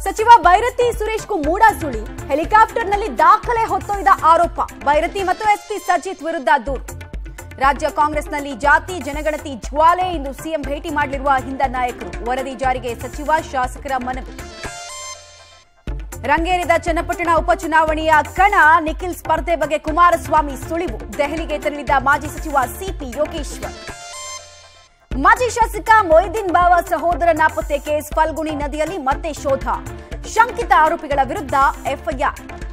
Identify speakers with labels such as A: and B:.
A: ಸಚಿವ ಬೈರತಿ ಸುರೇಶ್ಗೂ ಮೂಡ ಸುಳಿ ಹೆಲಿಕಾಪ್ಟರ್ನಲ್ಲಿ ದಾಖಲೆ ಹೊತ್ತೊಯ್ದ ಆರೋಪ ಬೈರತಿ ಮತ್ತು ಎಸ್ಪಿ ಸಜಿತ್ ವಿರುದ್ಧ ದೂರು ರಾಜ್ಯ ಕಾಂಗ್ರೆಸ್ನಲ್ಲಿ ಜಾತಿ ಜನಗಣತಿ ಜ್ವಾಲೆ ಇಂದು ಸಿಎಂ ಭೇಟಿ ಮಾಡಲಿರುವ ಹಿಂದ ನಾಯಕರು ವರದಿ ಜಾರಿಗೆ ಸಚಿವ ಶಾಸಕರ ಮನವಿ ರಂಗೇರಿದ ಚನ್ನಪಟ್ಟಣ ಉಪಚುನಾವಣೆಯ ಕಣ ನಿಖಿಲ್ ಸ್ಪರ್ಧೆ ಬಗ್ಗೆ ಕುಮಾರಸ್ವಾಮಿ ಸುಳಿವು ದೆಹಲಿಗೆ ತೆರಳಿದ ಮಾಜಿ ಸಚಿವ ಸಿಪಿ ಯೋಗೇಶ್ವರ್ ಮಾಜಿ ಶಾಸಕ ಮೊಯ್ದೀನ್ ಬಾವ ಸಹೋದರ ನಾಪತ್ತೆ ಕೇಸ್ ಫಲ್ಗುಣಿ ನದಿಯಲ್ಲಿ ಮತ್ತೆ ಶೋಧ ಶಂಕಿತ ಆರೋಪಿಗಳ ವಿರುದ್ಧ ಎಫ್ಐಆರ್